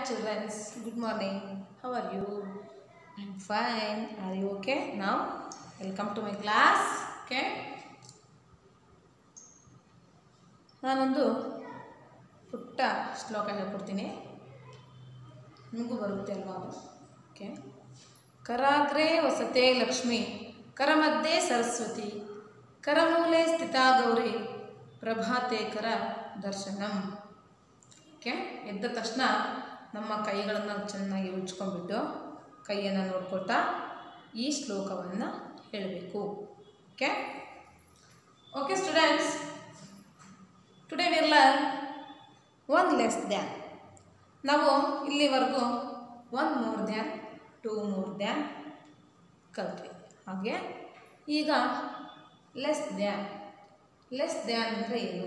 children. Good morning. How are you? I'm fine. Are you okay? Now, welcome to my class. Okay. ನಾನೊಂದು ಪುಟ್ಟ ಶ್ಲೋಕ ಹೇಳ್ಕೊಡ್ತೀನಿ ನಿಮಗೂ ಬರುತ್ತೆ ಅಲ್ವಾ ಅದು ಓಕೆ ಕರಾಗ್ರೆ ವಸತೆ ಲಕ್ಷ್ಮಿ ಕರಮಧ್ಯೆ ಸರಸ್ವತಿ ಕರಮೂಲೆ ಸ್ಥಿತಾ ಗೌರಿ ಪ್ರಭಾತೆ ಕರ ದರ್ಶನಂ ಓಕೆ ಎದ್ದ ತಕ್ಷಣ ನಮ್ಮ ಕೈಗಳನ್ನು ಚೆನ್ನಾಗಿ ಉಜ್ಕೊಂಡ್ಬಿಟ್ಟು ಕೈಯನ್ನು ನೋಡ್ಕೊಳ್ತಾ ಈ ಶ್ಲೋಕವನ್ನು ಹೇಳಬೇಕು okay okay students today will learn one less than ನಾವು ಇಲ್ಲಿವರೆಗೂ one more than two more than ಕಲ್ತ್ವಿ ಹಾಗೆ ಈಗ ಲೆಸ್ ದ್ಯಾನ್ ಲೆಸ್ ದ್ಯಾನ್ ಅಂದರೆ ಏನು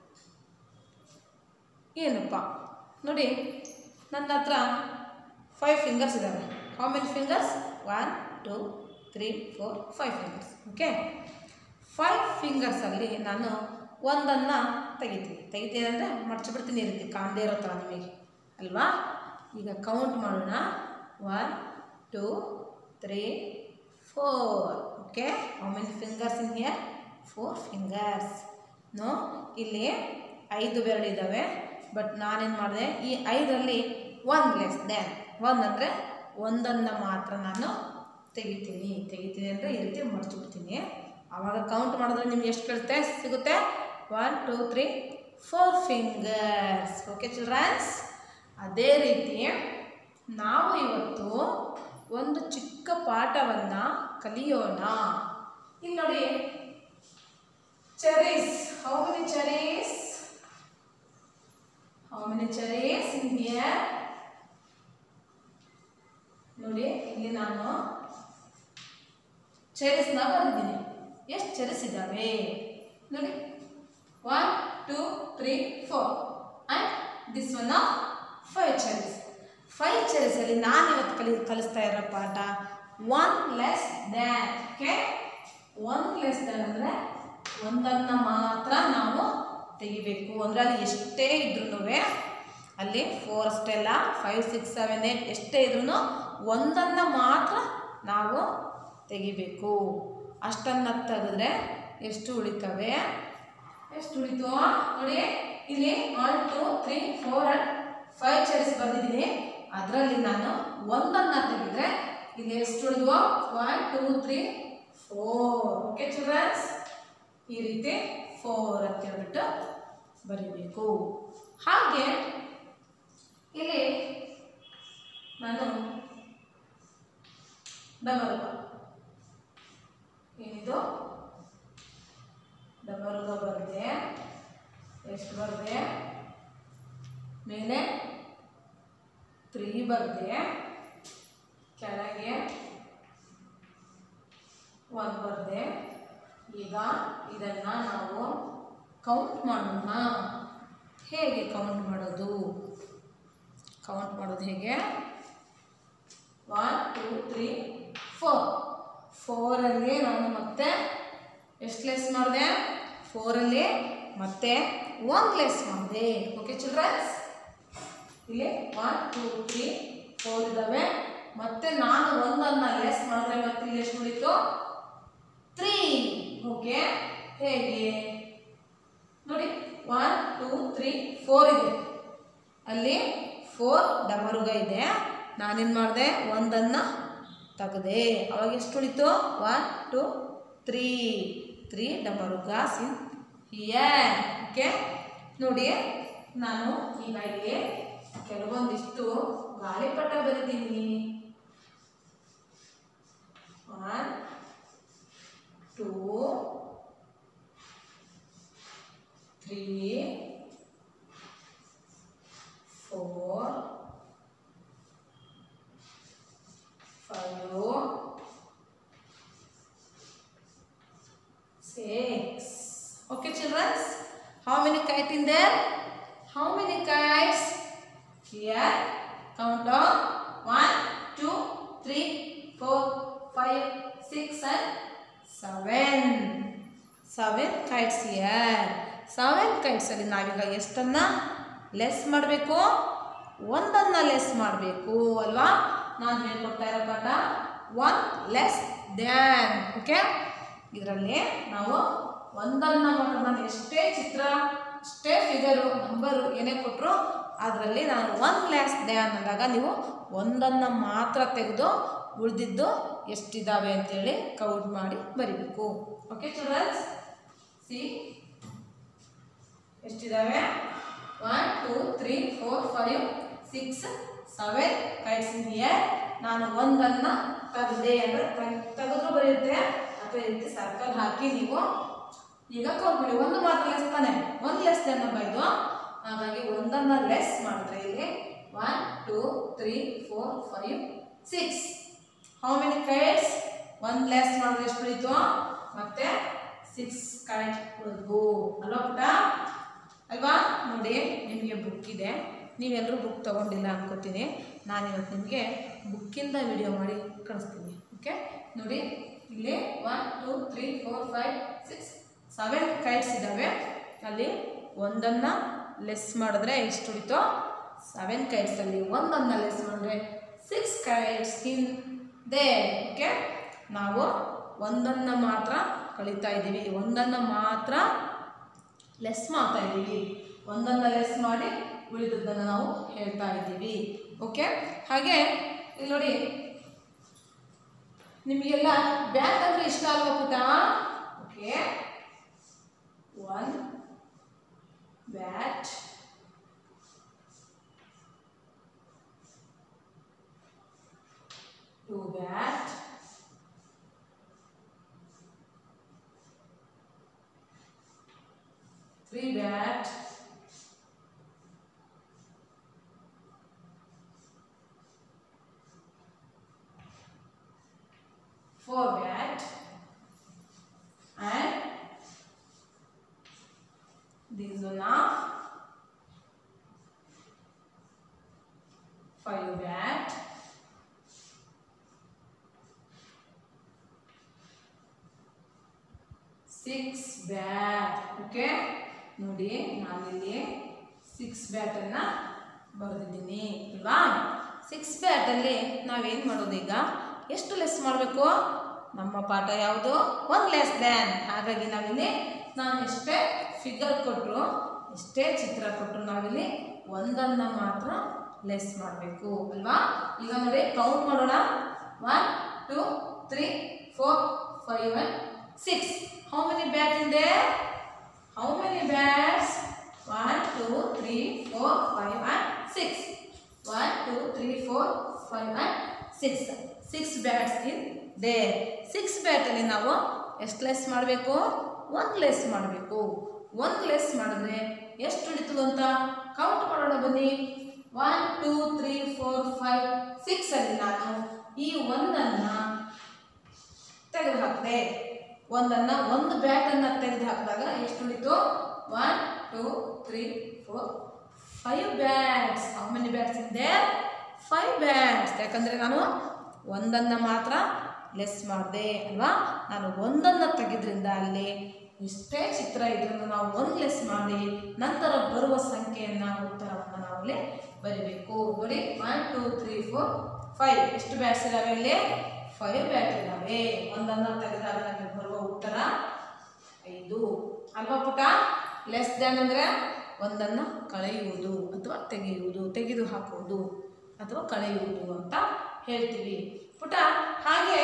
ಏನಪ್ಪ ನೋಡಿ ನನ್ನ ಹತ್ರ ಫೈವ್ ಫಿಂಗರ್ಸ್ ಇದ್ದಾವೆ how many fingers one two three four five fingers okay five ಫಿಂಗರ್ಸಲ್ಲಿ ನಾನು ಒಂದನ್ನು ತೆಗಿತೀನಿ ತೆಗಿತೀನಿ ಅಂದರೆ ಮಡ್ಚಿಬಿಡ್ತೀನಿ ಈ ರೀತಿ ಕಾಣದೇ ಇರೋ ಥರ ನಿಮಗೆ ಅಲ್ವಾ ಈಗ ಕೌಂಟ್ ಮಾಡೋಣ one two three four okay how many fingers in here four fingers no ಇಲ್ಲಿ ಐದು ಬೆರಳಿದ್ದಾವೆ ಬಟ್ ನಾನೇನು ಮಾಡಿದೆ ಈ ಐದರಲ್ಲಿ ಒನ್ ಲೆಸ್ ದ್ಯಾನ್ ಒನ್ ಅಂದರೆ ಒಂದನ್ನು ಮಾತ್ರ ನಾನು ತೆಗಿತೀನಿ ತೆಗಿತೀನಿ ಅಂದರೆ ಈ ರೀತಿ ಮಡ್ಚಿಬಿಡ್ತೀನಿ ಆವಾಗ ಕೌಂಟ್ ಮಾಡಿದ್ರೆ ನಿಮ್ಗೆ ಎಷ್ಟು ಬೀಳುತ್ತೆ ಸಿಗುತ್ತೆ one two three four fingers okay childrens ಅದೇ ರೀತಿ ನಾವು ಇವತ್ತು ಒಂದು ಚಿಕ್ಕ ಪಾಠವನ್ನು ಕಲಿಯೋಣ ಇಲ್ಲಿ ನೋಡಿ cherries how many cherries how many cherries in here ನೋಡಿ ಇಲ್ಲಿ ನಾನು ಚೆರೀಸ್ನ ಬರೆದಿದ್ದೀನಿ ಎಷ್ಟು ಚೆರೀಸ್ ಇದ್ದಾವೆ ನೋಡಿ one two three four and this one of five cherries ಫೈವ್ ಚೆರೀಸಲ್ಲಿ ನಾನು ಇವತ್ತು ಕಲಿ ಕಲಿಸ್ತಾ ಇರೋ ಪಾಠ one less than okay one less than ಅಂದರೆ ಒಂದನ್ನು ಮಾತ್ರ ನಾವು ತೆಗಿಬೇಕು ಅಂದರೆ ಅಲ್ಲಿ ಎಷ್ಟೇ ಇದ್ರೂ ಅಲ್ಲಿ ಫೋರ್ ಅಷ್ಟೇ ಅಲ್ಲ ಫೈವ್ ಸಿಕ್ಸ್ ಸೆವೆನ್ ಏಯ್ಟ್ ಎಷ್ಟೇ ಇದ್ರೂ ಒಂದನ್ನು ಮಾತ್ರ ನಾವು ತೆಗಿಬೇಕು ಅಷ್ಟನ್ನು ತೆಗೆದ್ರೆ ಎಷ್ಟು ಉಳಿತವೆ ಎಷ್ಟು ಉಳಿತು ನೋಡಿ ಇಲ್ಲಿ one two three four and five chairs ಬಂದಿದ್ದೀನಿ ಅದರಲ್ಲಿ ನಾನು ಒಂದನ್ನು ತೆಗೆದ್ರೆ ಇಲ್ಲಿ ಎಷ್ಟು ಉಳಿದ್ವು one two three four okay childrens ಈ ರೀತಿ ಫೋರ್ ಅಂತ ಹೇಳ್ಬಿಟ್ಟು ಬರೀಬೇಕು ಹಾಗೆ ಇಲ್ಲಿ ನಾನು ಡಬರುಗ ಏನಿದು ಡಬರುಗ ಬರದೆ ಎಷ್ಟು ಬರದೆ ಮೇಲೆ ತ್ರೀ ಬರದೆ ಕೆಳಗೆ ಒಂದು ಬರದೆ ಈಗ ಇದನ್ನು ನಾವು ಕೌಂಟ್ ಮಾಡೋಣ ಹೇಗೆ ಕೌಂಟ್ ಮಾಡೋದು ಕೌಂಟ್ ಮಾಡೋದು ಹೇಗೆ ಒನ್ ಟೂ ತ್ರೀ ಫೋರ್ ಫೋರಲ್ಲಿ ನಾನು ಮತ್ತೆ ಎಷ್ಟು ಲೆಸ್ ಮಾಡಿದೆ ಫೋರಲ್ಲಿ ಮತ್ತೆ ಒನ್ ಲೆಸ್ ಮಾಡಿದೆ ಓಕೆ ಚಿಲ್ಡ್ರನ್ಸ್ ಇಲ್ಲಿ ಒನ್ ಟೂ ತ್ರೀ ಫೋರ್ ಇದ್ದಾವೆ ಮತ್ತೆ ನಾನು ಒಂದನ್ನು ಲೆಸ್ ಮಾಡಿದ್ರೆ ಮತ್ತೆ ಇಲ್ಲಿ ಎಷ್ಟು ಉಳಿತು ತ್ರೀ ಓಕೆ ಹೇಗೆ ನೋಡಿ ಒನ್ ಟೂ ತ್ರೀ ಫೋರ್ ಇದೆ ಅಲ್ಲಿ ಫೋರ್ ಡಬರುಗ ಇದೆ ನಾನೇನು ಮಾಡಿದೆ ಒಂದನ್ನು ತೆಗೆದೆ ಅವಾಗ ಎಷ್ಟು ಉಳಿತು ಒನ್ ಟು ತ್ರೀ ತ್ರೀ ಡಬರುಗಾಸ್ ಇನ್ ಹಿಯರ್ ಓಕೆ ನೋಡಿ ನಾನು ಈಗ ಇಲ್ಲಿ ಕೆಲವೊಂದಿಷ್ಟು ಗಾಳಿಪಟ ಬರೀತೀನಿ one two three four five, six. Okay, children. How many kites in there? How many kites? Here. Count down. One, two, three, four, five, six, and seven. Seven kites here. Seven ಕೈಟ್ಸಲ್ಲಿ ನಾವೀಗ ಎಷ್ಟನ್ನು less ಮಾಡಬೇಕು ಒಂದನ್ನು less ಮಾಡಬೇಕು ಅಲ್ವಾ ನಾನು ಹೇಳ್ಕೊಡ್ತಾ ಇರೋ ಪಾಠ ಒನ್ ಲೆಸ್ ದ್ಯಾನ್ ಓಕೆ ಇದರಲ್ಲಿ ನಾವು ಒಂದನ್ನು ಮಾತ್ರ ನಾನು ಎಷ್ಟೇ ಚಿತ್ರ ಎಷ್ಟೇ ಫಿಗರು ನಂಬರು ಏನೇ ಕೊಟ್ಟರು ಅದರಲ್ಲಿ ನಾನು ಒನ್ ಲೆಸ್ ದ್ಯಾನ್ ಅಂದಾಗ ನೀವು ಒಂದನ್ನು ಮಾತ್ರ ತೆಗೆದು ಉಳಿದಿದ್ದು ಎಷ್ಟಿದ್ದಾವೆ ಅಂತೇಳಿ ಕೌಂಟ್ ಮಾಡಿ ಬರಿಬೇಕು ಓಕೆ ಚಿಲ್ಡ್ರನ್ಸ್ ಸಿ ಎಷ್ಟಿದ್ದಾವೆ one two three four five six seven kites here ನಾನು ಒಂದನ್ನು ತೆಗೆದೆ ಅಂದರೆ ತೆಗೆದ್ರು ಬರೆಯುತ್ತೆ ಅಥವಾ ಈ ರೀತಿ ಸರ್ಕಲ್ ಹಾಕಿ ನೀವು ಈಗ ಕೌಂಟ್ ಮಾಡಿ ಒಂದು ಮಾತ್ರ ಲೆಸ್ ತಾನೆ ಒಂದು ಲೆಸ್ ನಮ್ಮ ಇದು ಹಾಗಾಗಿ ಒಂದನ್ನು ಲೆಸ್ ಮಾಡಿದ್ರೆ ಇಲ್ಲಿ one two three four five six how many kites one less ಮಾಡಿದ್ರೆ ಎಷ್ಟು ಉಳಿತು ಮತ್ತೆ ಸಿಕ್ಸ್ ಕೈಟ್ ಉಳಿದ್ವು ಅಲ್ವಾ ಪುಟ ಅಲ್ವಾ ನೋಡಿ ನಿಮಗೆ ಬುಕ್ ಇದೆ ನೀವೆಲ್ಲರೂ ಬುಕ್ ತೊಗೊಂಡಿಲ್ಲ ಅನ್ಕೋತೀನಿ ನಾನು ಇವತ್ತು ನಿಮಗೆ ಬುಕ್ಕಿಂದ ವಿಡಿಯೋ ಮಾಡಿ ಕಳಿಸ್ತೀನಿ ಓಕೆ ನೋಡಿ ಇಲ್ಲಿ one two three four five six seven kites ಇದ್ದಾವೆ ಅಲ್ಲಿ ಒಂದನ್ನು ಲೆಸ್ ಮಾಡಿದ್ರೆ ಎಷ್ಟು ಉಳಿತೋ ಸೆವೆನ್ ಕೈಟ್ಸಲ್ಲಿ ಒಂದನ್ನು ಲೆಸ್ ಮಾಡಿದ್ರೆ six kites in there okay ನಾವು ಒಂದನ್ನು ಮಾತ್ರ ಕಳೀತಾ ಇದ್ದೀವಿ ಒಂದನ್ನು ಮಾತ್ರ ಲೆಸ್ ಮಾಡ್ತಾ ಇದ್ದೀವಿ ಒಂದನ್ನು ಲೆಸ್ ಮಾಡಿ ಉಳಿದದ್ದನ್ನು ನಾವು ಹೇಳ್ತಾ ಇದ್ದೀವಿ ಓಕೆ ಹಾಗೆ ಇಲ್ಲಿ ನೋಡಿ ನಿಮಗೆಲ್ಲ ಬ್ಯಾಟ್ ಅಂದರೆ ಇಷ್ಟ ಅಲ್ವಾ ಪುಟ okay one bat two bat three bat four bat and this one of five bat six bat okay ನೋಡಿ ನಾನಿಲ್ಲಿ ಸಿಕ್ಸ್ ಬ್ಯಾಟನ್ನು ಬರೆದಿದ್ದೀನಿ ಅಲ್ವಾ ಸಿಕ್ಸ್ ಬ್ಯಾಟಲ್ಲಿ ನಾವೇನು ಮಾಡೋದು ಈಗ ಎಷ್ಟು ಲೆಸ್ ಮಾಡಬೇಕು ನಮ್ಮ ಪಾಠ ಯಾವುದು ಒನ್ ಲೆಸ್ ದ್ಯಾನ್ ಹಾಗಾಗಿ ನಾವಿಲ್ಲಿ ನಾನು ಎಷ್ಟೇ ಫಿಗರ್ ಕೊಟ್ಟರು ಎಷ್ಟೇ ಚಿತ್ರ ಕೊಟ್ಟರು ನಾವಿಲ್ಲಿ ಒಂದನ್ನು ಮಾತ್ರ ಲೆಸ್ ಮಾಡಬೇಕು ಅಲ್ವಾ ಈಗ ನೋಡಿ ಕೌಂಟ್ ಮಾಡೋಣ one two three four five one six how many bat in there how many bats one two three four five and six one two three four five and six six bats in there ಸಿಕ್ಸ್ ಬ್ಯಾಟಲ್ಲಿ ನಾವು ಎಷ್ಟು less ಮಾಡಬೇಕು ಒಂದು less ಮಾಡಬೇಕು ಒಂದು less ಮಾಡಿದ್ರೆ ಎಷ್ಟು ಉಳಿತು ಅಂತ ಕೌಂಟ್ ಮಾಡೋಣ ಬನ್ನಿ one two three four five six ಅಲ್ಲಿ ನಾನು ಈ ಒಂದನ್ನು ತೆಗೆದು ಹಾಕಿದೆ ಒಂದನ್ನು ಒಂದು ಬ್ಯಾಟನ್ನು ತೆಗೆದು ಹಾಕಿದಾಗ ಎಷ್ಟು ಉಳಿತು one two three four five bats how many bats ಇದೆ ಫೈವ್ ಬ್ಯಾಟ್ಸ್ ಯಾಕಂದರೆ ನಾನು ಒಂದನ್ನು ಮಾತ್ರ ಲೆಸ್ ಮಾಡಿದೆ ಅಲ್ವಾ ನಾನು ಒಂದನ್ನು ತೆಗೆದ್ರಿಂದ ಅಲ್ಲಿ ಎಷ್ಟೇ ಚಿತ್ರ ಇದ್ರೂ ನಾವು ಒಂದು ಲೆಸ್ ಮಾಡಿ ನಂತರ ಬರುವ ಸಂಖ್ಯೆಯನ್ನು ಉತ್ತರವನ್ನು ನಾವು ಅಲ್ಲಿ ಬರಿಬೇಕು ನೋಡಿ one two three four five ಎಷ್ಟು ಬ್ಯಾಟ್ಸ್ ಇದ್ದಾವೆ ಇಲ್ಲಿ ಫೈವ್ ಬ್ಯಾಟ್ ಇದ್ದಾವೆ ಒಂದನ್ನು ತೆಗೆದಾಗ ನಮಗೆ ಬರುವ ಉತ್ತರ ಐದು ಅಲ್ವಾ ಪುಟ ಲೆಸ್ ದ್ಯಾನ್ ಅಂದರೆ ಒಂದನ್ನು ಕಳೆಯುವುದು ಅಥವಾ ತೆಗೆಯುವುದು ತೆಗೆದು ಹಾಕುವುದು ಅಥವಾ ಕಳೆಯುವುದು ಅಂತ ಹೇಳ್ತೀವಿ ಪುಟ ಹಾಗೆ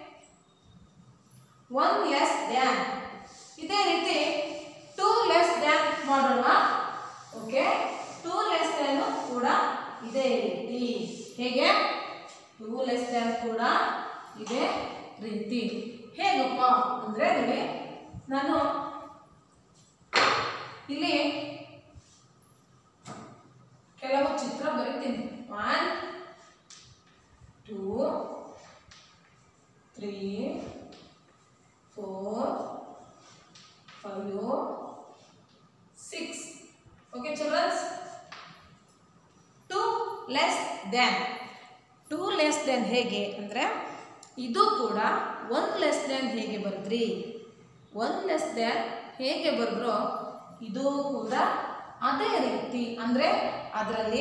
ಒನ್ ಲೆಸ್ ದ್ಯಾನ್ ಇದೇ ರೀತಿ ಟೂ ಲೆಸ್ ದ್ಯಾನ್ ಮಾಡೋಣ ಓಕೆ ಟೂ ಲೆಸ್ ದ್ಯಾನ್ ಕೂಡ ಇದೇ ರೀತಿ ಹೇಗೆ ಟೂ ಲೆಸ್ ದ್ಯಾನ್ ಕೂಡ ಇದೇ ರೀತಿ ಹೇಗಪ್ಪ ಅಂದರೆ ನೋಡಿ ನಾನು ಇಲ್ಲಿ ಕೆಲವು ಚಿತ್ರ ಬರಿತೀನಿ one two three four five six okay childrens two less than two less than ಹೇಗೆ ಅಂದರೆ ಇದು ಕೂಡ ಒನ್ ಲೆಸ್ ದೆನ್ ಹೇಗೆ ಬರೆದ್ರಿ ಒನ್ ಲೆಸ್ ದೆನ್ ಹೇಗೆ ಬರೆದ್ರೋ ಇದು ಕೂಡ ಅದೇ ರೀತಿ ಅಂದರೆ ಅದರಲ್ಲಿ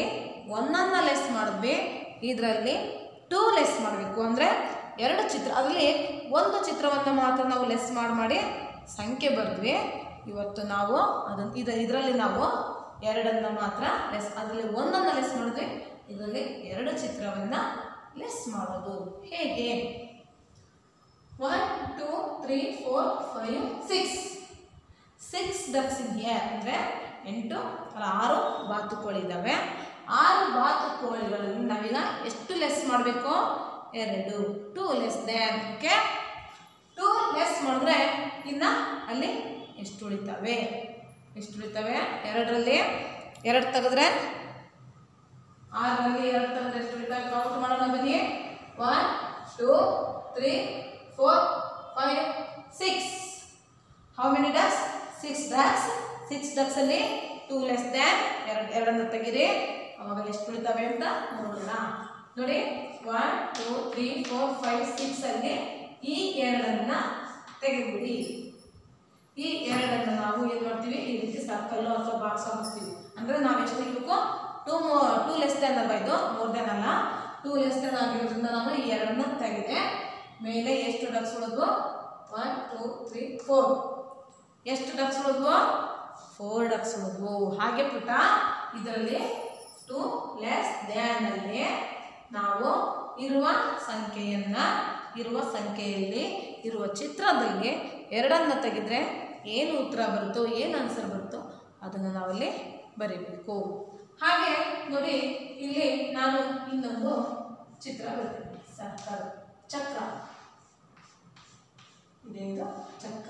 ಒಂದನ್ನು ಲೆಸ್ ಮಾಡಿದ್ವಿ ಇದರಲ್ಲಿ ಟೂ ಲೆಸ್ ಮಾಡಬೇಕು ಅಂದರೆ ಎರಡು ಚಿತ್ರ ಅದರಲ್ಲಿ ಒಂದು ಚಿತ್ರವನ್ನು ಮಾತ್ರ ನಾವು ಲೆಸ್ ಮಾಡಿ ಮಾಡಿ ಸಂಖ್ಯೆ ಬರೆದ್ವಿ ಇವತ್ತು ನಾವು ಅದನ್ನು ಇದು ಇದರಲ್ಲಿ ನಾವು ಎರಡನ್ನು ಮಾತ್ರ ಲೆಸ್ ಅದರಲ್ಲಿ ಒಂದನ್ನು ಲೆಸ್ ಮಾಡಿದ್ವಿ ಇದರಲ್ಲಿ ಎರಡು ಚಿತ್ರವನ್ನು ಲೆಸ್ ಮಾಡೋದು ಹೇಗೆ one two three four five six six ducks in here ಅಂದರೆ ಎಂಟು ಅಲ್ಲ ಆರು ಬಾತುಕೋಳಿದ್ದಾವೆ ಆರು ಬಾತುಕೋಳಿಗಳಲ್ಲಿ ನಾವೀಗ ಎಷ್ಟು ಲೆಸ್ ಮಾಡಬೇಕು ಎರಡು two less than okay two less ಮಾಡಿದ್ರೆ ಇನ್ನು ಅಲ್ಲಿ ಎಷ್ಟು ಉಳಿತವೆ ಎಷ್ಟು ಉಳಿತವೆ ಎರಡರಲ್ಲಿ ಎರಡು ತೆಗೆದ್ರೆ ಆರರಲ್ಲಿ ಎರಡು ತೆಗೆದ್ರೆ ಎಷ್ಟು ಉಳಿತವೆ ಕೌಂಟ್ ಮಾಡೋಣ ಬನ್ನಿ one two three four five six how many ducks six ducks six ducks ಅಲ್ಲಿ ಟೂ ಲೆಸ್ ದ್ಯಾನ್ ಎರಡು ಎರಡನ್ನು ತೆಗೀರಿ ಅವಾಗ ಎಷ್ಟು ಉಳಿತವೆ ಅಂತ ನೋಡೋಣ ನೋಡಿ one two three four five six ಅಲ್ಲಿ ಈ ಎರಡನ್ನ ತೆಗೆದ್ಬಿಡಿ ಈ ಎರಡನ್ನು ನಾವು ಏನು ಮಾಡ್ತೀವಿ ಈ ರೀತಿ ಸರ್ಕಲ್ಲು ಅಥವಾ ಬಾಕ್ಸ್ ಹಾಕ್ತೀವಿ ಅಂದರೆ ನಾವು ಎಷ್ಟು ತೆಗಿಬೇಕು ಟೂ ಮೋ ಟೂ ಲೆಸ್ ದೆನ್ ಅಲ್ವಾ ಇದು ಮೋರ್ ದೆನ್ ಅಲ್ಲ ಟೂ ಲೆಸ್ ದೆನ್ ಆಗಿರೋದ್ರಿಂದ ನಾವು ಈ ಎರಡನ್ನ ತೆಗೆದೆ ಮೇಲೆ ಎಷ್ಟು ಡಕ್ಸ್ ಉಳಿದ್ವು ಒನ್ ಟೂ ತ್ರೀ ಫೋರ್ ಎಷ್ಟು ಡಕ್ಸ್ ಉಳಿದ್ವು ಫೋರ್ ಡಕ್ಸ್ ಉಳಿದ್ವು ಹಾಗೆ ಪುಟ ಇದರಲ್ಲಿ ಟೂ ಲೆಸ್ ದ್ಯಾನ್ ಅಲ್ಲಿ ನಾವು ಇರುವ ಸಂಖ್ಯೆಯನ್ನ ಇರುವ ಸಂಖ್ಯೆಯಲ್ಲಿ ಇರುವ ಚಿತ್ರದಲ್ಲಿ ಎರಡನ್ನ ತೆಗೆದ್ರೆ ಏನು ಉತ್ತರ ಬರುತ್ತೋ ಏನು ಆನ್ಸರ್ ಬರುತ್ತೋ ಅದನ್ನು ನಾವಲ್ಲಿ ಬರೀಬೇಕು ಹಾಗೆ ನೋಡಿ ಇಲ್ಲಿ ನಾನು ಇನ್ನೊಂದು ಚಿತ್ರ ಬರ್ತೀನಿ ಸರ್ಕಲ್ ಚಕ್ರ ಇದೇನು ಚಕ್ರ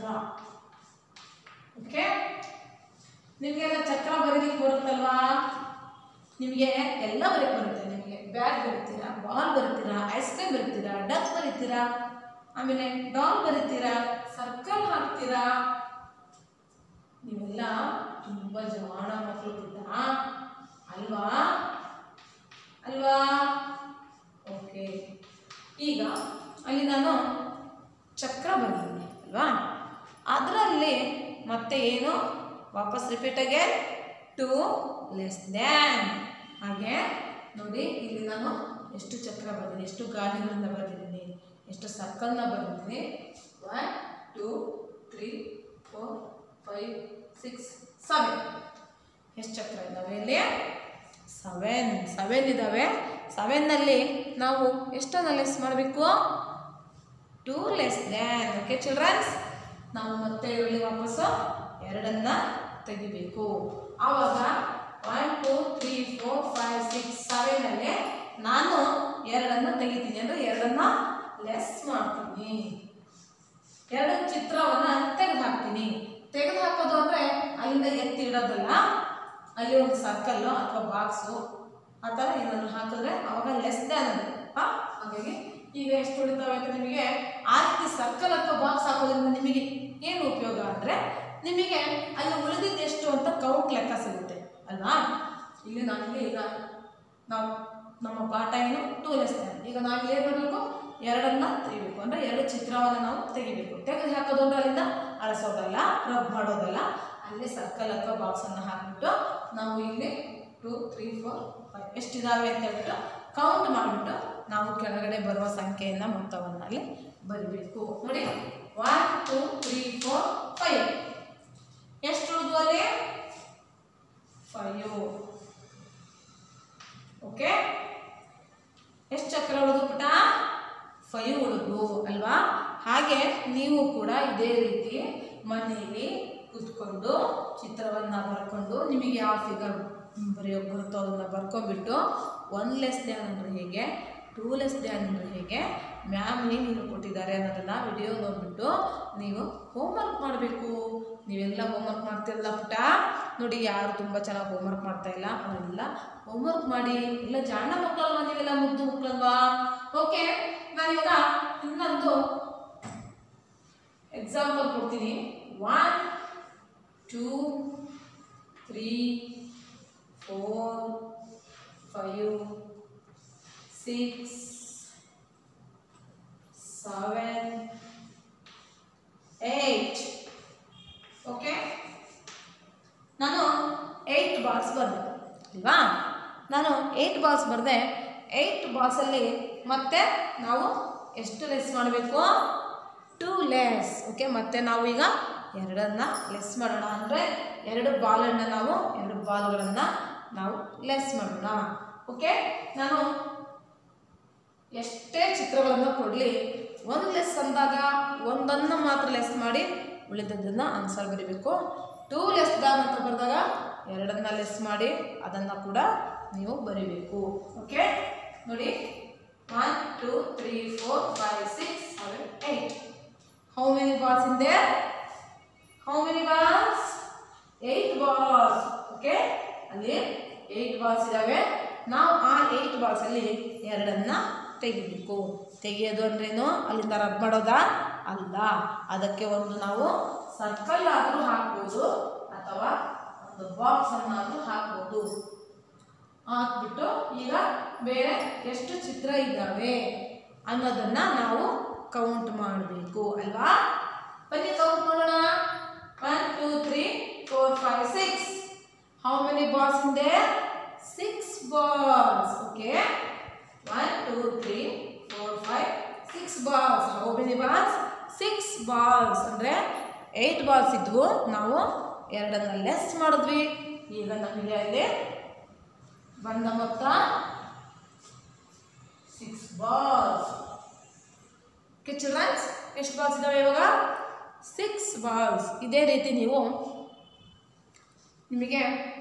ಓಕೆ ನಿಮಗೆಲ್ಲ ಚಕ್ರ ಬರೀಲಿಕ್ಕೆ ಬರುತ್ತಲ್ವಾ ನಿಮಗೆ ಎಲ್ಲ ಬರೀಕ್ ಬರುತ್ತೆ ನಿಮಗೆ ಬ್ಯಾಗ್ ಬರೀತೀರಾ ಬಾಲ್ ಬರೀತೀರಾ ಐಸ್ ಕ್ರೀಮ್ ಬರೀತೀರಾ ಡಕ್ ಬರೀತೀರಾ ಆಮೇಲೆ ಡಾಲ್ ಬರೀತೀರಾ ಸರ್ಕಲ್ ಹಾಕ್ತೀರಾ ನೀವೆಲ್ಲ ತುಂಬ ಜವಾಣ ಮಕ್ಕಳು ಬಿಟ್ಟ ಅಲ್ವಾ ಅಲ್ವಾ ಓಕೆ ಈಗ ಅಲ್ಲಿ ನಾನು ಚಕ್ರ ಬಂದಿದ್ದೀನಿ ಅಲ್ವಾ ಅದರಲ್ಲಿ ಮತ್ತೆ ಏನು ವಾಪಸ್ repeat again two less than ಹಾಗೆ ನೋಡಿ ಇಲ್ಲಿ ನಾನು ಎಷ್ಟು ಚಕ್ರ ಬರ್ತೀನಿ ಎಷ್ಟು ಗಾಲಿಗಳಿಂದ ಬರ್ತಿದ್ದೀನಿ ಎಷ್ಟು ಸರ್ಕಲ್ನ ಬರ್ತಿದ್ದೀನಿ one two three four five six seven ಎಷ್ಟು ಚಕ್ರ ಇದ್ದಾವೆ ಇಲ್ಲಿ ಸೆವೆನ್ ಸೆವೆನ್ ಇದ್ದಾವೆ ಸೆವೆನ್ನಲ್ಲಿ ನಾವು ಎಷ್ಟನ್ನು ಲೆಸ್ ಮಾಡಬೇಕು two less than okay childrens ನಾವು ಮತ್ತೆ ಇಲ್ಲಿ ವಾಪಸ್ಸು ಎರಡನ್ನ ತೆಗಿಬೇಕು ಆವಾಗ one two three four five six ಸೆವೆನಲ್ಲಿ ನಾನು ಎರಡನ್ನ ತೆಗಿತೀನಿ ಅಂದರೆ ಎರಡನ್ನ ಲೆಸ್ ಮಾಡ್ತೀನಿ ಎರಡು ಚಿತ್ರವನ್ನ ತೆಗೆದು ಹಾಕ್ತೀನಿ ತೆಗೆದು ಹಾಕೋದು ಅಂದರೆ ಅಲ್ಲಿಂದ ಎತ್ತಿ ಇಡೋದಲ್ಲ ಅಲ್ಲಿ ಒಂದು ಸರ್ಕಲ್ಲು ಅಥವಾ ಬಾಕ್ಸು ಆ ಥರ ಏನಾದ್ರು ಹಾಕಿದ್ರೆ ಅವಾಗ ಲೆಸ್ ದ್ಯಾನ್ ಅದು ಹಾಗಾಗಿ ಈಗ ಎಷ್ಟು ಉಳಿತಾವೆ ಅಂತ ನಿಮಗೆ ಆ ರೀತಿ ಸರ್ಕಲ್ ಅಥವಾ ಬಾಕ್ಸ್ ಹಾಕೋದ್ರಿಂದ ನಿಮಗೆ ಏನು ಉಪಯೋಗ ಅಂದರೆ ನಿಮಗೆ ಅಲ್ಲಿ ಉಳಿದಿದ್ದು ಎಷ್ಟು ಅಂತ ಕೌಂಟ್ ಲೆಕ್ಕ ಸಿಗುತ್ತೆ ಅಲ್ವಾ ಇಲ್ಲಿ ನಾವಿಲ್ಲಿ ಈಗ ನಾವು ನಮ್ಮ ಪಾಠ ಏನು ಟೂ ಲೆಸ್ ಈಗ ನಾವು ಏನು ಮಾಡಬೇಕು ಎರಡನ್ನ ತೆಗಿಬೇಕು ಅಂದರೆ ಎರಡು ಚಿತ್ರವನ್ನು ನಾವು ತೆಗಿಬೇಕು ತೆಗೆದು ಹಾಕೋದು ಅಂದ್ರೆ ಅಲ್ಲಿಂದ ಅಳಿಸೋದಲ್ಲ ರಬ್ ಮಾಡೋದಲ್ಲ ಅಲ್ಲಿ ಸರ್ಕಲ್ ಅಥವಾ ಬಾಕ್ಸನ್ನು ಹಾಕ್ಬಿಟ್ಟು ನಾವು ಇಲ್ಲಿ ಟೂ ತ್ರೀ ಫೋರ್ ಫೈವ್ ಎಷ್ಟಿದಾವೆ ಅಂತ ಹೇಳ್ಬಿಟ್ಟು ಕೌಂಟ್ ಮಾಡಿಬಿಟ್ಟು ನಾವು ಕೆಳಗಡೆ ಬರುವ ಸಂಖ್ಯೆಯನ್ನು ಮೊತ್ತವನ್ನು ಅಲ್ಲಿ ಬರಿಬೇಕು ನೋಡಿ one two three four five ಎಷ್ಟು ಉಳಿದು ಅಲ್ಲಿ ಫೈವ್ ಓಕೆ ಎಷ್ಟು ಚಕ್ರ ಉಳಿದು ಪುಟ ಫೈವ್ ಉಳಿದು ಅಲ್ವಾ ಹಾಗೆ ನೀವು ಕೂಡ ಇದೇ ರೀತಿ ಮನೆಯಲ್ಲಿ ಕೂತ್ಕೊಂಡು ಚಿತ್ರವನ್ನು ಬರ್ಕೊಂಡು ನಿಮಗೆ ಯಾವ ಫಿಗರ್ ಬರೆಯೋಕೆ ಬರುತ್ತೋ ಅದನ್ನು ಬರ್ಕೊಂಡ್ಬಿಟ್ಟು ಒನ್ ಲೆಸ್ ದ್ಯಾನ್ ಅಂದರೆ ಹೇಗೆ ಟೂ ಲೆಸ್ ದ್ಯಾನ್ ಅಂದರೆ ಹೇಗೆ ಮ್ಯಾಮ್ ಏನು ಹೇಳ್ಕೊಟ್ಟಿದ್ದಾರೆ ಅನ್ನೋದನ್ನು ವಿಡಿಯೋ ನೋಡಿಬಿಟ್ಟು ನೀವು ಹೋಮ್ವರ್ಕ್ ಮಾಡಬೇಕು ನೀವೆಲ್ಲ ಹೋಮ್ವರ್ಕ್ ಮಾಡ್ತಿರಲ್ಲ ಪುಟ ನೋಡಿ ಯಾರು ತುಂಬ ಚೆನ್ನಾಗಿ ಹೋಮ್ವರ್ಕ್ ಮಾಡ್ತಾ ಇಲ್ಲ ಅವರೆಲ್ಲ ಹೋಮ್ವರ್ಕ್ ಮಾಡಿ ಎಲ್ಲ ಜಾಣ ಮಕ್ಕಳಲ್ವಾ ನೀವೆಲ್ಲ ಮುದ್ದು ಮಕ್ಕಳಲ್ವಾ ಓಕೆ ನಾನಿವಾಗ ಇನ್ನೊಂದು ಎಕ್ಸಾಂಪಲ್ ಕೊಡ್ತೀನಿ one two three four five six seven eight okay ನಾನು ಏಯ್ಟ್ ಬಾಕ್ಸ್ ಬಂದೆ ಅಲ್ವಾ ನಾನು ಏಯ್ಟ್ ಬಾಲ್ಸ್ ಬರೆದೆ ಏಯ್ಟ್ ಬಾಲ್ಸಲ್ಲಿ ಮತ್ತೆ ನಾವು ಎಷ್ಟು ಲೆಸ್ ಮಾಡಬೇಕು ಟೂ ಲೆಸ್ ಓಕೆ ಮತ್ತೆ ನಾವು ಈಗ ಎರಡನ್ನ ಲೆಸ್ ಮಾಡೋಣ ಅಂದರೆ ಎರಡು ಬಾಲನ್ನು ನಾವು ಎರಡು ಬಾಲ್ಗಳನ್ನು ನಾವು ಲೆಸ್ ಮಾಡೋಣ ಓಕೆ ನಾನು ಎಷ್ಟೇ ಚಿತ್ರಗಳನ್ನು ಕೊಡಲಿ ಒಂದು ಲೆಸ್ ಅಂದಾಗ ಒಂದನ್ನು ಮಾತ್ರ ಲೆಸ್ ಮಾಡಿ ಉಳಿದದ್ದನ್ನು ಆನ್ಸರ್ ಬರೀಬೇಕು ಟೂ ಲೆಸ್ ದಾನ್ ಅಂತ ಬರೆದಾಗ ಎರಡನ್ನ ಲೆಸ್ ಮಾಡಿ ಅದನ್ನು ಕೂಡ ನೀವು ಬರೀಬೇಕು ಓಕೆ ನೋಡಿ one two three four five six seven eight how many balls in there how many balls eight balls okay ಅಲ್ಲಿ ಏಯ್ಟ್ ಬಾಲ್ಸ್ ಇದ್ದಾವೆ ನಾವು ಆ ಏಯ್ಟ್ ಬಾಲ್ಸಲ್ಲಿ ಎರಡನ್ನ ತೆಗಿಬೇಕು ತೆಗೆಯೋದು ಅಂದ್ರೇನು ಅಲ್ಲಿಂದ ರಬ್ ಮಾಡೋದಾ ಅಲ್ಲ ಅದಕ್ಕೆ ಒಂದು ನಾವು ಸರ್ಕಲ್ ಆದರೂ ಹಾಕ್ಬೋದು ಅಥವಾ ಒಂದು ಬಾಕ್ಸ್ ಅನ್ನಾದರೂ ಹಾಕ್ಬೋದು ಹಾಕ್ಬಿಟ್ಟು ಈಗ ಬೇರೆ ಎಷ್ಟು ಚಿತ್ರ ಇದ್ದಾವೆ ಅನ್ನೋದನ್ನ ನಾವು ಕೌಂಟ್ ಮಾಡಬೇಕು ಅಲ್ವಾ ಬನ್ನಿ ಕೌಂಟ್ ಮಾಡೋಣ one two three four five six how many balls in there six balls okay one two three four five six balls how many balls six balls ಅಂದರೆ ಏಯ್ಟ್ ಬಾಲ್ಸ್ ಇದ್ವು ನಾವು ಎರಡನ್ನ ಲೆಸ್ ಮಾಡಿದ್ವಿ ಈಗ ನಮಗೆ ಅಲ್ಲಿ ಬಂದ ಮೊತ್ತ ಸಿಕ್ಸ್ ಬಾಲ್ಸ್ ಓಕೆ ಚಿಲ್ಡ್ರನ್ಸ್ ಎಷ್ಟು ಬಾಲ್ಸ್ ಇದ್ದಾವೆ ಇವಾಗ ಸಿಕ್ಸ್ ಬಾಲ್ಸ್ ಇದೇ ರೀತಿ ನೀವು ನಿಮಗೆ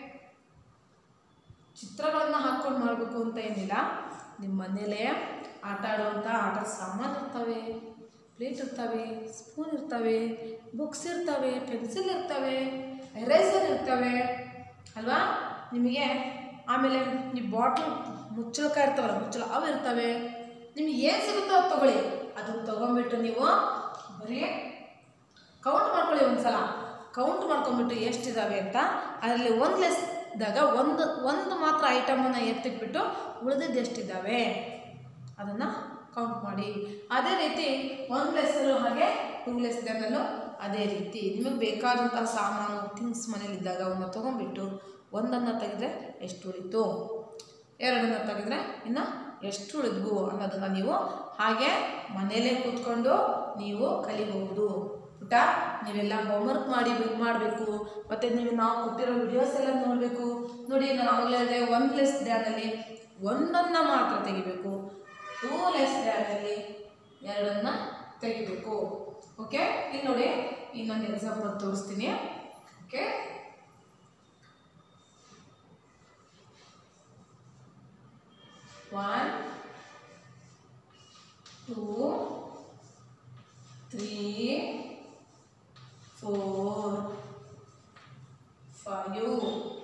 ಚಿತ್ರಗಳನ್ನು ಹಾಕ್ಕೊಂಡು ಮಾಡಬೇಕು ಅಂತ ಏನಿಲ್ಲ ನಿಮ್ಮ ಮನೇಲೇ ಆಟ ಆಡುವಂಥ ಆಟದ ಸಾಮಾನು ಇರ್ತವೆ ಪ್ಲೇಟ್ ಇರ್ತವೆ ಸ್ಪೂನ್ ಇರ್ತವೆ ಬುಕ್ಸ್ ಇರ್ತವೆ ಪೆನ್ಸಿಲ್ ಇರ್ತವೆ ಎರೇಸರ್ ಇರ್ತವೆ ಅಲ್ವಾ ನಿಮಗೆ ಆಮೇಲೆ ಈ ಬಾಟ್ಲ್ ಮುಚ್ಚಳಕಾಯಿ ಇರ್ತಾವಲ್ಲ ಮುಚ್ಚಳ ಅವು ಇರ್ತವೆ ನಿಮಗೆ ಏನು ಸಿಗುತ್ತೋ ಅದು ತಗೊಳ್ಳಿ ಅದನ್ನು ತೊಗೊಂಬಿಟ್ಟು ನೀವು ಬರೀ ಕೌಂಟ್ ಮಾಡ್ಕೊಳ್ಳಿ ಒಂದ್ಸಲ ಕೌಂಟ್ ಮಾಡ್ಕೊಂಬಿಟ್ಟು ಎಷ್ಟಿದಾವೆ ಅಂತ ಅದರಲ್ಲಿ ಒಂದು ಲೆಸ್ದಾಗ ಒಂದು ಒಂದು ಮಾತ್ರ ಐಟಮನ್ನು ಎತ್ತಿಟ್ಬಿಟ್ಟು ಉಳಿದಿದ್ದು ಎಷ್ಟಿದ್ದಾವೆ ಅದನ್ನು ಕೌಂಟ್ ಮಾಡಿ ಅದೇ ರೀತಿ ಒಂದು ಲೆಸ್ಸಲ್ಲೂ ಹಾಗೆ ಟೂ ಲೆಸ್ ದನ್ನಲ್ಲೂ ಅದೇ ರೀತಿ ನಿಮಗೆ ಬೇಕಾದಂತಹ ಸಾಮಾನು ಥಿಂಗ್ಸ್ ಮನೇಲಿದ್ದಾಗ ಅವನ್ನ ತೊಗೊಂಡ್ಬಿಟ್ಟು ಒಂದನ್ನು ತೆಗೆದ್ರೆ ಎಷ್ಟು ಉಳಿತು ಎರಡನ್ನು ತೆಗೆದ್ರೆ ಇನ್ನು ಎಷ್ಟು ಉಳಿದ್ವು ಅನ್ನೋದನ್ನು ನೀವು ಹಾಗೆ ಮನೇಲೇ ಕೂತ್ಕೊಂಡು ನೀವು ಕಲಿಬಹುದು ಪುಟ ನೀವೆಲ್ಲ ಹೋಮ್ವರ್ಕ್ ಮಾಡಿ ಮಾಡಬೇಕು ಮತ್ತು ನೀವು ನಾವು ಕೊಟ್ಟಿರೋ ವಿಡಿಯೋಸ್ ಎಲ್ಲ ನೋಡಬೇಕು ನೋಡಿ ನಾನು ಆವಾಗಲೇ ಹೇಳಿದೆ ಒನ್ ಲೆಸ್ ಡ್ಯಾನಲ್ಲಿ ಒಂದನ್ನು ಮಾತ್ರ ತೆಗಿಬೇಕು ಟೂ ಲೆಸ್ ಡ್ಯಾನಲ್ಲಿ ಎರಡನ್ನು ತೆಗಿಬೇಕು ಓಕೆ ಇಲ್ಲಿ ನೋಡಿ ಇನ್ನೊಂದು ಎಕ್ಸಾಂಪಲ್ ತೋರಿಸ್ತೀನಿ okay one two three four five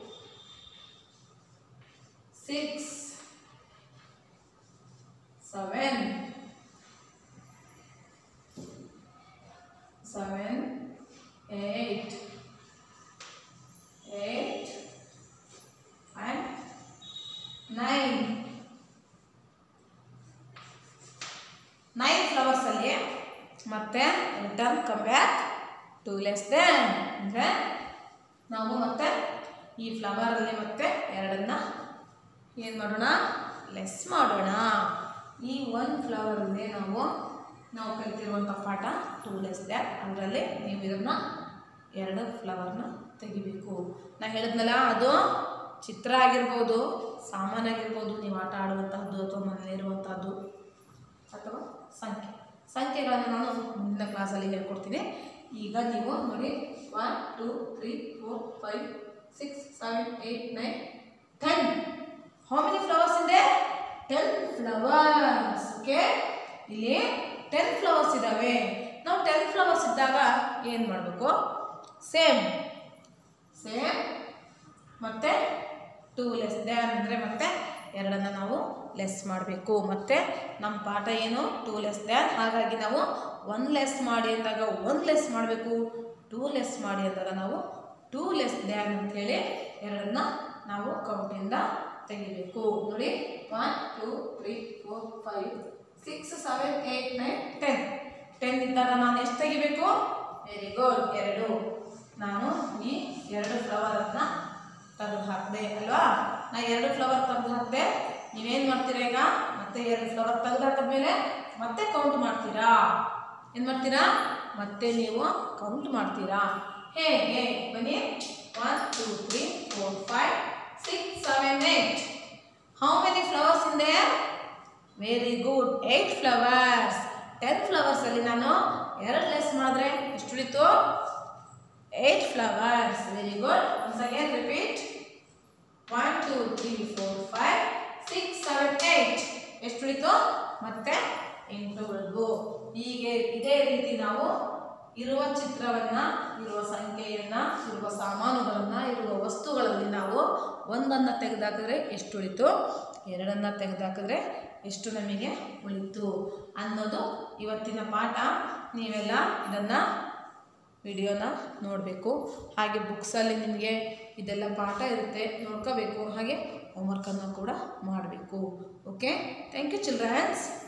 six seven seven eight eight and nine nine ಫ್ಲವರ್ಸಲ್ಲಿ ಮತ್ತೆ return come back two less than ಅಂದರೆ ನಾವು ಮತ್ತೆ ಈ ಫ್ಲವರಲ್ಲಿ ಮತ್ತೆ ಎರಡನ್ನ ಏನು ಮಾಡೋಣ ಲೆಸ್ ಮಾಡೋಣ ಈ ಒಂದು ಫ್ಲವರಲ್ಲಿ ನಾವು ನಾವು ಕಲಿತಿರುವಂಥ ಪಾಠ ಟೂ ಲೆಸ್ ದ್ಯಾಟ್ ಅದರಲ್ಲಿ ನೀವು ಇದನ್ನು ಎರಡು ಫ್ಲವರ್ನ ತೆಗಿಬೇಕು ನಾ ಹೇಳಿದ್ನಲ್ಲ ಅದು ಚಿತ್ರ ಆಗಿರ್ಬೋದು ಸಾಮಾನಾಗಿರ್ಬೋದು ನೀವು ಆಟ ಆಡುವಂತಹದ್ದು ಅಥವಾ ಮನೇಲಿರುವಂಥದ್ದು ಅಥವಾ ಸಂಖ್ಯೆ ಸಂಖ್ಯೆಗಳನ್ನು ನಾನು ಮುಂದಿನ ಕ್ಲಾಸಲ್ಲಿ ಹೇಳ್ಕೊಡ್ತೀನಿ ಈಗ ನೀವು ನೋಡಿ one two three four five six seven eight nine ten how many flowers ಇದೆ ಟೆನ್ ಫ್ಲವರ್ಸ್ ಓಕೆ ಇಲ್ಲಿ ಟೆನ್ ಫ್ಲವರ್ಸ್ ಇದ್ದಾವೆ ನಾವು ಟೆನ್ ಫ್ಲವರ್ಸ್ ಇದ್ದಾಗ ಏನು ಮಾಡಬೇಕು ಸೇಮ್ ಸೇಮ್ ಮತ್ತೆ ಟೂ ಲೆಸ್ ದ್ಯಾನ್ ಅಂದರೆ ಮತ್ತೆ ಎರಡನ್ನು ನಾವು ಲೆಸ್ ಮಾಡಬೇಕು ಮತ್ತು ನಮ್ಮ ಪಾಠ ಏನು ಟೂ ಲೆಸ್ ದ್ಯಾನ್ ಹಾಗಾಗಿ ನಾವು ಒನ್ ಲೆಸ್ ಮಾಡಿ ಅಂದಾಗ ಒಂದು ಲೆಸ್ ಮಾಡಬೇಕು ಟೂ ಲೆಸ್ ಮಾಡಿ ಅಂದಾಗ ನಾವು ಟೂ ಲೆಸ್ ದ್ಯಾನ್ ಅಂತೇಳಿ ಎರಡನ್ನ ನಾವು ಕೌಂಟಿಂದ ತೆಗಿಬೇಕು ನೋಡಿ one two three four five six seven eight nine ten ten ಇದ್ದಾಗ ನಾನು ಎಷ್ಟು ತೆಗಿಬೇಕು ವೆರಿ ಗುಡ್ ಎರಡು ನಾನು ಈ ಎರಡು ಫ್ಲವರನ್ನು ತೆಗೆದು ಹಾಕಿದೆ ಅಲ್ವಾ ನಾ ಎರಡು ಫ್ಲವರ್ ತೆಗೆದು ಹಾಕಿದೆ ನೀವೇನು ಮಾಡ್ತೀರಾ ಈಗ ಮತ್ತೆ ಎರಡು ಫ್ಲವರ್ ತೆಗೆದು ಹಾಕಿದ್ಮೇಲೆ ಮತ್ತೆ ಕೌಂಟ್ ಮಾಡ್ತೀರಾ ಏನು ಮಾಡ್ತೀರಾ ಮತ್ತೆ ನೀವು ಕೌಂಟ್ ಮಾಡ್ತೀರಾ ಹೇಗೆ ಬನ್ನಿ one two three four five six seven eight how many flowers in there very good eight flowers ten ಫ್ಲವರ್ಸಲ್ಲಿ ನಾನು ಎರಡು ಲೆಸ್ ಮಾಡಿದ್ರೆ ಎಷ್ಟು ಉಳಿತು eight flowers very good once again repeat one two three four five six seven eight ಎಷ್ಟು ಉಳಿತು ಮತ್ತೆ ಎಂಟು ಉಳಿದ್ವು ಹೀಗೆ ಇದೇ ರೀತಿ ನಾವು ಇರುವ ಚಿತ್ರವನ್ನ ಇರುವ ಸಂಖ್ಯೆಯನ್ನ ಇರುವ ಸಾಮಾನುಗಳನ್ನ ಇರುವ ವಸ್ತುಗಳಲ್ಲಿ ನಾವು ಒಂದನ್ನ ತೆಗೆದಾಕಿದ್ರೆ ಎಷ್ಟು ಉಳಿತು ಎರಡನ್ನ ತೆಗೆದಾಕಿದ್ರೆ ಎಷ್ಟು ನಮಗೆ ಉಳಿತು ಅನ್ನೋದು ಇವತ್ತಿನ ಪಾಠ ನೀವೆಲ್ಲ ಇದನ್ನು ವಿಡಿಯೋನ ನೋಡಬೇಕು ಹಾಗೆ ಬುಕ್ಸಲ್ಲಿ ನಿಮಗೆ ಇದೆಲ್ಲ ಪಾಠ ಇರುತ್ತೆ ನೋಡ್ಕೋಬೇಕು ಹಾಗೆ ಹೋಮ್ವರ್ಕನ್ನು ಕೂಡ ಮಾಡಬೇಕು ಓಕೆ ಥ್ಯಾಂಕ್ ಯು ಚಿಲ್ಡ್ರನ್ಸ್